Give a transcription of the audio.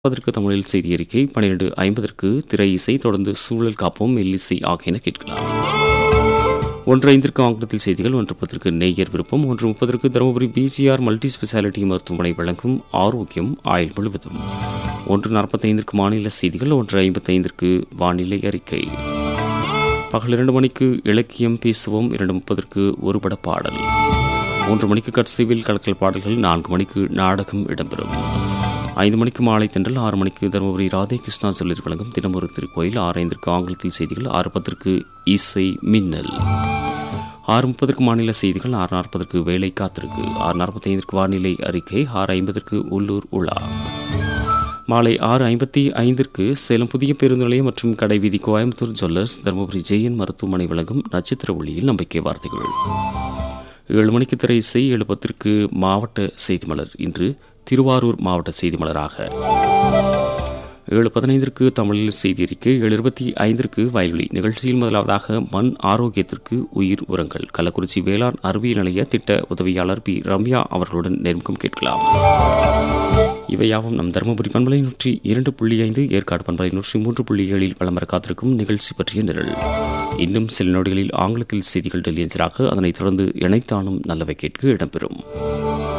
அதற்கு தமிழில் செய்தி அறிக்கை பன்னிரண்டு ஐம்பதற்கு திரை இசை தொடர்ந்து சூழல் காப்போம் மெல்லிசை ஆகியன கேட்கலாம் ஒன்று ஐந்திற்கு ஆங்கிலத்தில் செய்திகள் ஒன்று பத்திற்கு நெய்யர் விருப்பம் ஒன்று முப்பதற்கு தருமபுரி பிஜிஆர் மல்டி ஸ்பெஷாலிட்டி மருத்துவமனை வழங்கும் ஆரோக்கியம் ஆயுள் முழுவதும் ஒன்று நாற்பத்தைந்திற்கு மாநில செய்திகள் ஒன்று ஐம்பத்தைந்திற்கு வானிலை அறிக்கை பகல் இரண்டு மணிக்கு இலக்கியம் பேசுவோம் இரண்டு முப்பதற்கு ஒருபட பாடல் மூன்று மணிக்கு கட்சிவில் கலக்கல் பாடல்கள் நான்கு மணிக்கு நாடகம் இடம்பெறும் ஐந்து மணிக்கு மாலை தென்றல் ஆறு மணிக்கு தருமபுரி ராதே கிருஷ்ணா சொல்லி வழங்கும் தினமொரு திருக்கோயில் ஆறு ஐந்திற்கு ஆங்கிலத்தில் செய்திகள் ஆறு பத்திற்கு இசை மின்னல் ஆறு முப்பதற்கு மாநில செய்திகள் ஆறு நாற்பதற்கு வேலை காத்திருக்கு ஆறு நாற்பத்தைந்திற்கு வானிலை அறிக்கை ஆறு ஐம்பதற்கு உள்ளூர் உலா மாலை ஆறு ஐம்பத்தி ஐந்திற்கு சேலம் புதிய பேருந்து நிலையம் மற்றும் கடைவீதி கோயம்புத்தூர் ஜுவல்லர்ஸ் தருமபுரி ஜெயன் மருத்துவமனை வழங்கும் நட்சத்திர ஒளியில் நம்பிக்கை வார்த்தைகள் ஏழு மணிக்கு திரை இசை ஏழு பத்திற்கு மாவட்ட செய்தி மலர் இன்று திருவாரூர் மாவட்ட செய்தி மலராக ஏழு பதினைந்திற்கு தமிழில் செய்தி அறிக்கை ஏழு இருபத்தி ஐந்திற்கு வயல்வெளி நிகழ்ச்சியில் முதலாவதாக மண் ஆரோக்கியத்திற்கு உயிர் உரங்கள் கள்ளக்குறிச்சி வேளாண் அறிவியல் நிலைய திட்ட உதவியாளர் பி ரம்யா அவர்களுடன் நேர்முகம் கேட்கலாம் இவையாவும் நம் தருமபுரி பண்பலை நூற்றி இரண்டு புள்ளி ஐந்து ஏற்காடு பண்பலை நூற்றி மூன்று புள்ளி ஏழில் வளம் காத்திருக்கும் நிகழ்ச்சி பற்றிய நிரல் இன்னும் சில நொடிகளில் ஆங்கிலத்தில் செய்திகள் டெல்லியஞ்சராக அதனைத் தொடர்ந்து இணைத்தானும் நல்லவை கேட்க இடம்பெறும்